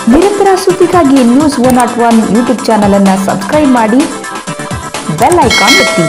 ನಿರಂತರ ಸುದ್ದಿಗಾಗಿ news one not one YouTube channel ಅನ್ನು ಸಬ್ಸ್ಕ್ರೈಬ್ ಮಾಡಿ ಬೆಲ್ ಐಕಾನ್ ಒತ್ತಿ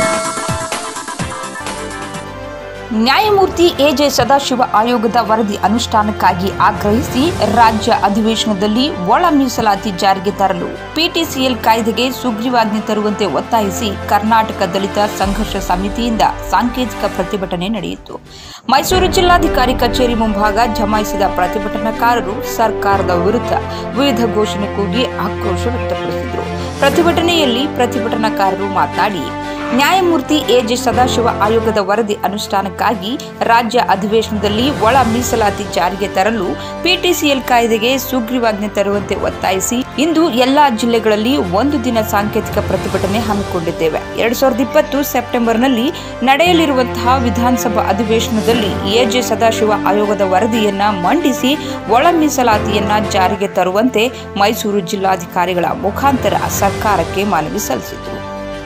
ನ್ಯಾಯಮೂರ್ತಿ ಎಜೆ ಸದಾಶಿವ ಆಯೋಗದ ವರದಿ ಅನುಷ್ಠಾನಕ್ಕಾಗಿ ಆಗ್ರಹಿಸಿ ರಾಜ್ಯ ಅಧಿವೇಶನದಲ್ಲಿ ಒಳ ಮೀಸಲಾತಿ ಜಾರಿಗೆ ತರಲು ಪಿಟಿಸಿಎಲ್ ಕಾಯ್ದೆಗೆ ಸುಗ್ರೀವಾಜ್ಞೆ ತರುವಂತೆ ಒತ್ತಾಯಿಸಿ ಕರ್ನಾಟಕ ದಲಿತ ಸಂಘರ್ಷ ಸಮಿತಿಯಿಂದ ಸಾಂಕೇತಿಕ ಪ್ರತಿಭಟನೆ ನಡೆಯಿತು ಮೈಸೂರು ಜಿಲ್ಲಾಧಿಕಾರಿ ಕಚೇರಿ ಮುಂಭಾಗ ಜಮಾಯಿಸಿದ ಪ್ರತಿಭಟನಾಕಾರರು ಸರ್ಕಾರದ ವಿರುದ್ಧ ವಿವಿಧ ಘೋಷಣೆ ಕೂಗಿ ಆಕ್ರೋಶ ವ್ಯಕ್ತಪಡಿಸಿದರು ಪ್ರತಿಭಟನೆಯಲ್ಲಿ ಪ್ರತಿಭಟನಾಕಾರರು ಮಾತನಾಡಿ ನ್ಯಾಯಮೂರ್ತಿ ಎಜೆ ಸದಾಶಿವ ಆಯೋಗದ ವರದಿ ಅನುಷ್ಠಾನಕ್ಕಾಗಿ ರಾಜ್ಯ ಅಧಿವೇಶನದಲ್ಲಿ ಒಳ ಮೀಸಲಾತಿ ಜಾರಿಗೆ ತರಲು ಪಿಟಿಸಿಎಲ್ ಕಾಯ್ದೆಗೆ ಸುಗ್ರೀವಾಜ್ಞೆ ತರುವಂತೆ ಒತ್ತಾಯಿಸಿ ಇಂದು ಎಲ್ಲಾ ಜಿಲ್ಲೆಗಳಲ್ಲಿ ಒಂದು ದಿನ ಸಾಂಕೇತಿಕ ಪ್ರತಿಭಟನೆ ಹಮ್ಮಿಕೊಂಡಿದ್ದೇವೆ ಎರಡ್ ಸಾವಿರದ ಇಪ್ಪತ್ತು ಸೆಪ್ಟೆಂಬರ್ನಲ್ಲಿ ನಡೆಯಲಿರುವಂತಹ ವಿಧಾನಸಭಾ ಅಧಿವೇಶನದಲ್ಲಿ ಎಜೆ ಸದಾಶಿವ ಆಯೋಗದ ವರದಿಯನ್ನ ಮಂಡಿಸಿ ಒಳ ಮೀಸಲಾತಿಯನ್ನ ಜಾರಿಗೆ ತರುವಂತೆ ಮೈಸೂರು ಜಿಲ್ಲಾಧಿಕಾರಿಗಳ ಮುಖಾಂತರ ಸರ್ಕಾರಕ್ಕೆ ಮನವಿ ಸಲ್ಲಿಸಿದರು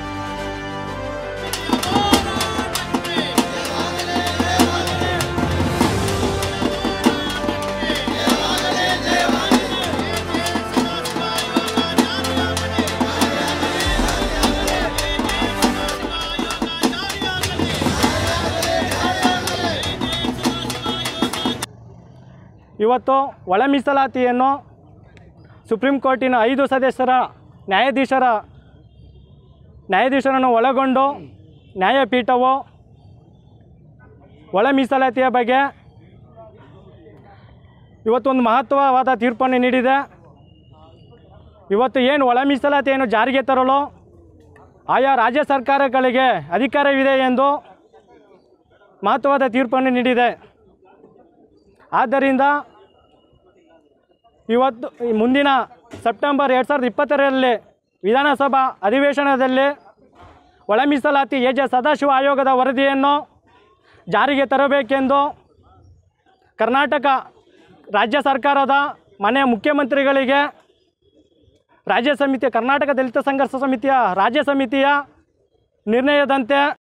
ಇವತ್ತು ಒಳ ಮೀಸಲಾತಿಯನ್ನು ಸುಪ್ರೀಂ ಕೋರ್ಟಿನ ಐದು ಸದಸ್ಯರ ನ್ಯಾಯಾಧೀಶರ ನ್ಯಾಯಾಧೀಶರನ್ನು ಒಳಗೊಂಡು ನ್ಯಾಯಪೀಠವು ಒಳ ಮೀಸಲಾತಿಯ ಬಗ್ಗೆ ಇವತ್ತೊಂದು ಮಹತ್ವವಾದ ತೀರ್ಪನ್ನು ನೀಡಿದೆ ಇವತ್ತು ಏನು ಒಳ ಮೀಸಲಾತಿಯನ್ನು ಜಾರಿಗೆ ತರಲು ಆಯಾ ರಾಜ್ಯ ಸರ್ಕಾರಗಳಿಗೆ ಅಧಿಕಾರವಿದೆ ಎಂದು ಮಹತ್ವವಾದ ತೀರ್ಪನ್ನು ನೀಡಿದೆ ಆದ್ದರಿಂದ ಇವತ್ತು ಈ ಮುಂದಿನ ಸೆಪ್ಟೆಂಬರ್ ಎರಡು ಸಾವಿರದ ಇಪ್ಪತ್ತರಲ್ಲಿ ವಿಧಾನಸಭಾ ಅಧಿವೇಶನದಲ್ಲಿ ಒಳ ಮೀಸಲಾತಿ ಎ ಜೆ ಸದಾಶಿವ ಆಯೋಗದ ವರದಿಯನ್ನು ಜಾರಿಗೆ ತರಬೇಕೆಂದು ಕರ್ನಾಟಕ ರಾಜ್ಯ ಸರ್ಕಾರದ ಮನೆ ಮುಖ್ಯಮಂತ್ರಿಗಳಿಗೆ ರಾಜ್ಯ ಸಮಿತಿ ಕರ್ನಾಟಕ ದಲಿತ ಸಂಘರ್ಷ ಸಮಿತಿಯ ರಾಜ್ಯ ಸಮಿತಿಯ ನಿರ್ಣಯದಂತೆ